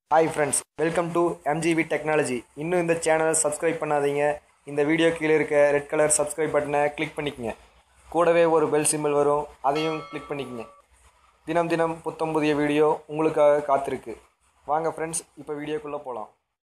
hi friends welcome to MGV technology இன்னும் இந்த சேனலை சப்ஸ்கிரைப் பண்ணாதீங்க இந்த வீடியோ கீழே இருக்க ரெட் கலர் சப்ஸ்கிரைப் பட்டனை கிளிக் பண்ணிக்கங்க கூடவே ஒரு பெல் சிம்பிள் வரும் அதையும் கிளிக் பண்ணிக்கங்க தினம் தினம் புத்தம் புதிய வீடியோ உங்களுக்காக காத்திருக்கு வாங்க ஃப்ரெண்ட்ஸ் இப்போ வீடியோக்குள்ளே போகலாம்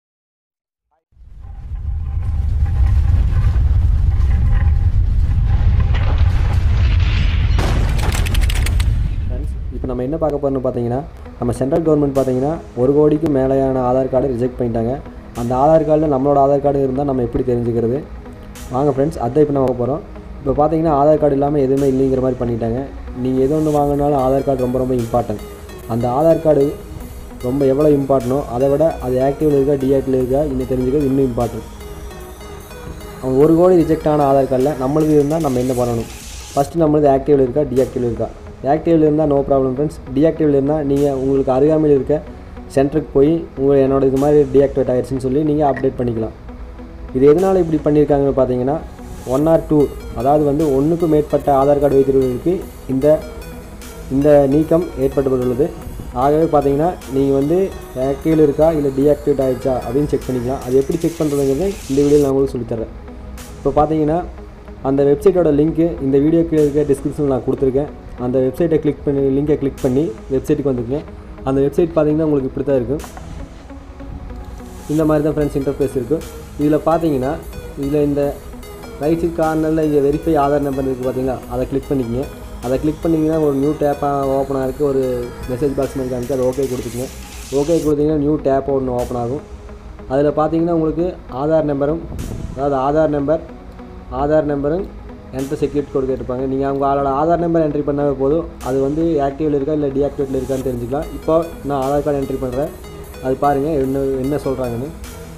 ஃப்ரெண்ட்ஸ் இப்போ நம்ம என்ன பார்க்க போகிறோம்னு பார்த்தீங்கன்னா நம்ம சென்ட்ரல் கவர்மெண்ட் பார்த்தீங்கன்னா ஒரு கோடிக்கு மேலேயான ஆதார் கார்டு ரிஜெக்ட் பண்ணிட்டாங்க அந்த ஆதார் கார்டில் நம்மளோட ஆதார் கார்டு இருந்தால் நம்ம எப்படி தெரிஞ்சுக்கிறது வாங்க ஃப்ரெண்ட்ஸ் அதை இப்போ நம்ம பார்க்க போகிறோம் இப்போ பார்த்தீங்கன்னா ஆதார் கார்டு இல்லாமல் எதுவுமே இல்லைங்கிற மாதிரி பண்ணிட்டாங்க நீங்கள் எது ஒன்று வாங்கினாலும் ஆதார் கார்டு ரொம்ப ரொம்ப இம்பார்ட்டன்ட் அந்த ஆதார் கார்டு ரொம்ப எவ்வளோ இம்பார்ட்டனோ அதை விட அது ஆக்டிவில் இருக்கா டீஆக்டிவில் இருக்கா இன்னும் தெரிஞ்சுக்கிறது இன்னும் இம்பார்ட்டன்ட் அவங்க ஒரு கோடி ரிஜெக்ட் ஆன ஆதார் கார்டில் நம்மளுக்கு இருந்தால் நம்ம என்ன பண்ணணும் ஃபஸ்ட்டு நம்மளுக்கு ஆக்டிவில் இருக்கா டீஆக்டிவில் இருக்கா ஆக்டிவில் இருந்தால் நோ ப்ராப்ளம் ஃப்ரெண்ட்ஸ் டீஆக்டிவில் இருந்தால் நீங்கள் உங்களுக்கு அருகாமையில் இருக்க சென்டருக்கு போய் உங்கள் என்னோட இது மாதிரி டீஆக்டிவேட் ஆயிடுச்சுன்னு சொல்லி நீங்கள் அப்டேட் பண்ணிக்கலாம் இது எதனால் இப்படி பண்ணியிருக்காங்கன்னு பார்த்தீங்கன்னா ஒன் ஆர் டூ அதாவது வந்து ஒன்றுக்கும் மேற்பட்ட ஆதார் கார்டு வைத்திருப்பவர்களுக்கு இந்த இந்த நீக்கம் ஏற்பட்டுள்ளது ஆகவே பார்த்தீங்கன்னா நீங்கள் வந்து ஆக்டிவில் இருக்கா இல்லை டீஆக்டிவேட் ஆகிடுச்சா அப்படின்னு செக் பண்ணிக்கலாம் அது எப்படி செக் பண்ணுறதுங்கிறது இந்த வீடியோவில் நான் உங்களுக்கு சொல்லித்தரேன் இப்போ பார்த்தீங்கன்னா அந்த வெப்சைட்டோட லிங்க்கு இந்த வீடியோ கீழே இருக்க டிஸ்கிரிப்ஷனில் நான் கொடுத்துருக்கேன் அந்த வெப்சைட்டை கிளிக் பண்ணி லிங்கை கிளிக் பண்ணி வெப்சைட்டுக்கு வந்துருக்கேன் அந்த வெப்சைட் பார்த்தீங்கன்னா உங்களுக்கு இப்படி தான் இருக்கும் இந்த மாதிரி தான் ஃப்ரெண்ட்ஸ் இன்டர்ஃபேஸ் இருக்கும் இதில் பார்த்தீங்கன்னா இதில் இந்த ரைட் சைட் கார்னரில் இங்கே வெரிஃபை ஆதார் நம்பர் இருக்குது பார்த்தீங்களா அதை கிளிக் பண்ணிக்கங்க அதை கிளிக் பண்ணிங்கன்னா ஒரு நியூ டேப்பாக ஓப்பன் ஆகிருக்கு ஒரு மெசேஜ் பாக்ஸ் மாதிரி காமிச்சு அதை ஓகே கொடுத்துக்கங்க ஓகே கொடுத்தீங்கன்னா நியூ டேப் ஒன்று ஓப்பன் ஆகும் அதில் பார்த்தீங்கன்னா உங்களுக்கு ஆதார் நம்பரும் அதாவது ஆதார் நம்பர் ஆதார் நம்பரும் என்ட்ரு செக்யூரிட்டி கோடு கேட்டிருப்பாங்க நீங்கள் அவங்க ஆளோட ஆதார் நம்பர் என்ட்ரி பண்ணாவே போதும் அது வந்து ஆக்டிவில் இருக்கா இல்லை டீஆக்டிவேட்டில் இருக்கான்னு தெரிஞ்சுக்கலாம் இப்போ நான் ஆதார் கார்டு என்ட்ரி பண்ணுறேன் அது பாருங்கள் என்ன என்ன சொல்கிறாங்கன்னு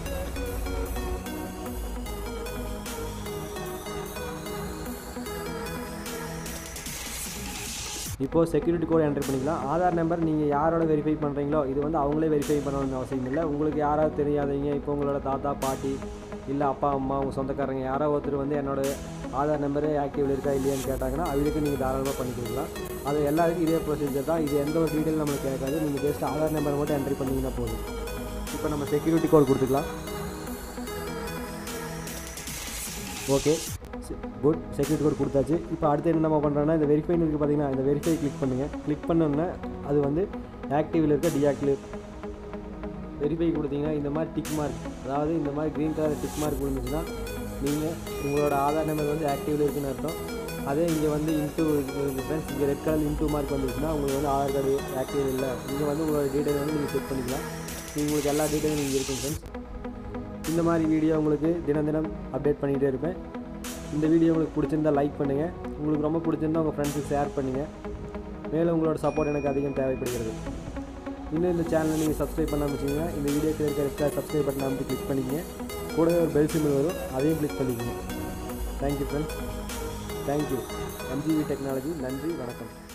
இப்போது செக்யூரிட்டி கோட் என்ட்ரி பண்ணிக்கலாம் ஆதார் நம்பர் நீங்கள் யாரோட வெரிஃபை பண்ணுறீங்களோ இது வந்து அவங்களே வெரிஃபை பண்ணணும்னு அவசியம் இல்லை உங்களுக்கு யாராவது தெரியாதீங்க இப்போ உங்களோட தாத்தா பாட்டி இல்லை அப்பா அம்மா உங்கள் சொந்தக்காரங்க யாரோ ஒருத்தர் வந்து என்னோட ஆதார் நம்பரு ஆக்டிவில் இருக்கா இல்லையான்னு கேட்டாங்கன்னா அவங்களுக்கு நீங்கள் தாராளமாக பண்ணி கொடுக்கலாம் அது எல்லாருக்கும் இதே ப்ரொசீஜர் தான் இது எந்த ஒரு டீட்டெயில் நம்மளுக்கு கேட்காது நீங்கள் ஜஸ்ட் ஆதார் நம்பர் மட்டும் என்ட்ரி பண்ணிங்கன்னா போதும் இப்போ நம்ம செக்யூரிட்டி கோட் கொடுத்துக்கலாம் ஓகே குட் செக்யூரிட்டி கோட் கொடுத்தாச்சு இப்போ அடுத்து என்ன நம்ம பண்ணுறோன்னா இந்த வெரிஃபைன்னு இருக்குது பார்த்தீங்கன்னா இந்த வெரிஃபை கிளிக் பண்ணுங்கள் கிளிக் பண்ணோன்னே அது வந்து ஆக்டிவில் இருக்க டீஆக்டிவ் வெரிஃபை கொடுத்தீங்கன்னா இந்த மாதிரி டிக் மார்க் அதாவது இந்த மாதிரி க்ரீன் கலர் டிக் மார்க் விழுந்துச்சுன்னா நீங்கள் உங்களோட ஆதார் நம்பர் வந்து ஆக்டிவில் இருக்குன்னு அர்த்தம் அதே இங்கே வந்து இன்டூ ஃப்ரெண்ட்ஸ் இங்கே ரெட் கலர் இன்டூ மார்க் வந்துச்சுன்னா உங்களுக்கு வந்து ஆதார் கார்டு ஆக்டிவ் இல்லை இங்கே வந்து உங்களோட டீட்டெயில் வந்து நீங்கள் செக் பண்ணிக்கலாம் உங்களுக்கு எல்லா டீட்டெயிலும் இங்கே இருக்கும் ஃப்ரெண்ட்ஸ் இந்த மாதிரி வீடியோ உங்களுக்கு தினம் தினம் அப்டேட் பண்ணிகிட்டே இருப்பேன் இந்த வீடியோ உங்களுக்கு பிடிச்சிருந்தா லைக் பண்ணுங்கள் உங்களுக்கு ரொம்ப பிடிச்சிருந்தா உங்கள் ஃப்ரெண்ட்ஸுக்கு ஷேர் பண்ணுங்கள் மேலும் உங்களோட சப்போர்ட் எனக்கு அதிகம் தேவைப்படுகிறது இன்னும் இந்த சேனலை நீங்கள் சப்ஸ்கிரைப் பண்ணாமல் வச்சிங்கன்னா இந்த வீடியோக்கு இருக்க ரெட் சப்ஸ்கிரைப் பட்டன் அமைத்து கிளிக் பண்ணிக்கங்க கூடவே ஒரு பெல் சிம்பிள் வரும் அதையும் கிளிக் பண்ணிக்கங்க thank you friends thank you MGV technology நன்றி வணக்கம்